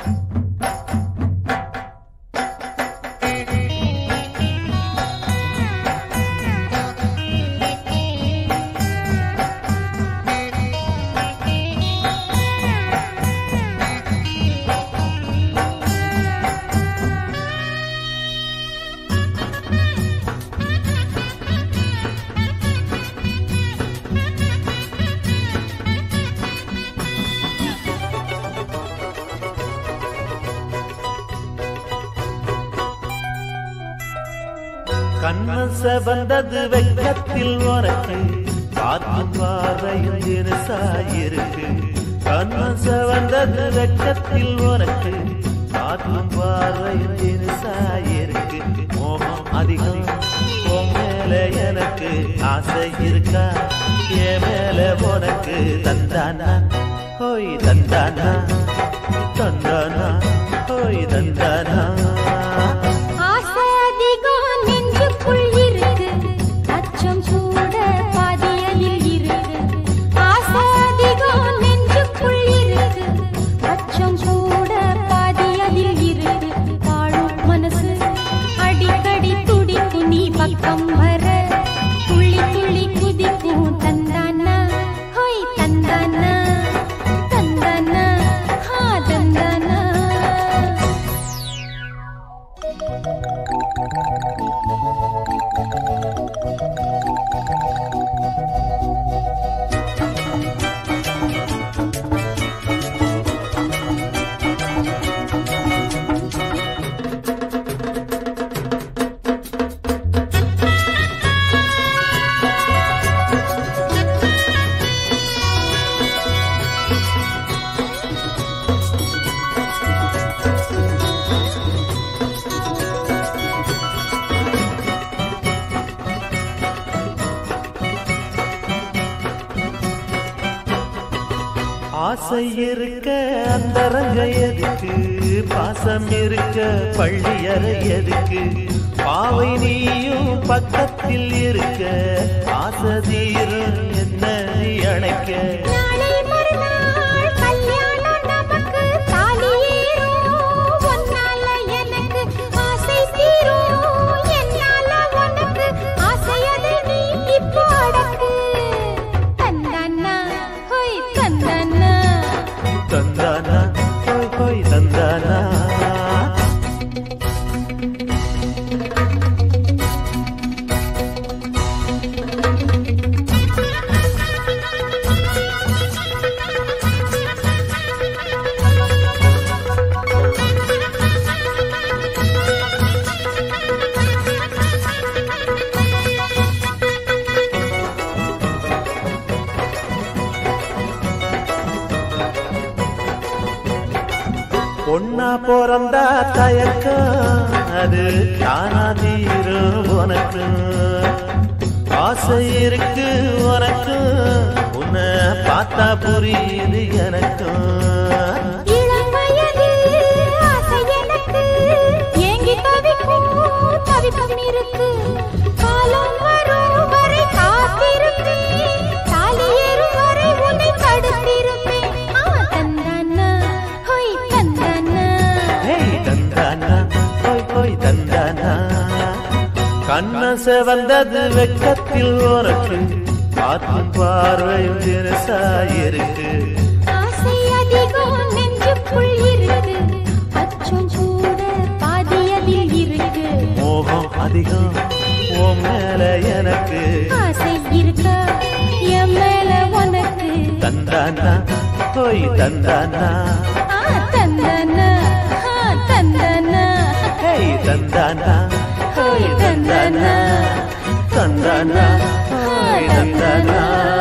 கண்ணன் செவந்தது வெக்கத்தில் உனக்கு பார்க்கும் பார்வையில் இருசாயிருக்கு கண்ணன் செவந்தது வெக்கத்தில் உனக்கு பார்க்கும் பார்வையில் இருசாயிருக்கு மோகம் அதிகம் உன் மேல எனக்கு ஆசை இருக்கா என் மேல உனக்கு தந்தானா ஹோய் தந்தானா தந்தானா ஹோய் தந்தானா ஆசை அதிகம் நெஞ்சுக்குள் இருக்கு அச்சம் கூட பாதியலில் இருக்கு ஆசை அதிகம் நெஞ்சுக்குள் இருக்கு அச்சம் கூட பாதியலில் இருக்கு வாழும் மனசு அடிக்கடி துடிக்கும் நீ பக்கம் வர துள்ளி துள்ளி குதிக்கும் தந்தானா ஹோய் தந்தானா தந்தானா ஹா தந்தானா ஆசை இருக்க அந்தரங்க எதுக்கு பாசம் இருக்க பள்ளியறை எதுக்கு பாவை நீயும் பக்கத்தில் இருக்க ஆசை தீரும் என்ன நீ அணைக்க நாளை மறுநாள் கல்யாணம் நமக்கு தாலி ஏறும் ஒன்னால எனக்கு ஆசை தீரும் என்னால உனக்கு ஆசை அதை நீ இப்போ அடக்கு தந்தானா ஹோய் தந்தானா தந்தானா ஹோய் ஹோய் தந்தானா பொண்ணா பிறந்தா தயக்கம் அது தானா தீரும் உனக்கு ஆசை இருக்கு உனக்கு உன்னை பார்த்தா புரியுது எனக்கும் இளம் வயது ஆசை எனக்கு ஏங்கி தவிக்கும் தவிக்கும் இருக்கு காலம் வரும் வரை காத்திருப்பேன் தாலி ஏறும் வரை உன்னை தடுத்திருப்பேன் ஆ தந்தானா ஹோய் தந்தானா ஹேய் தந்தானா ஹோய் ஹோய் தந்தானா கண்ண செவந்தது வெக்கத்தில் உனக்கு பார்க்கும் பார்வையும் தினசாயிருக்கு ஆசை அதிகம் நெஞ்சுக்குள் இருக்கு அச்சம் கூட பாதியதில் இருக்கு மோகம் அதிகம் உன் மேல எனக்கு ஆசை இருக்க என் மேல உனக்கு தந்தானா ஹோய் தந்தானா ஆ தந்தானா ஆ தந்தானா ஹேய் தந்தானா ஹோய் தந்தானா தந்தானா ஹோய் தந்தானா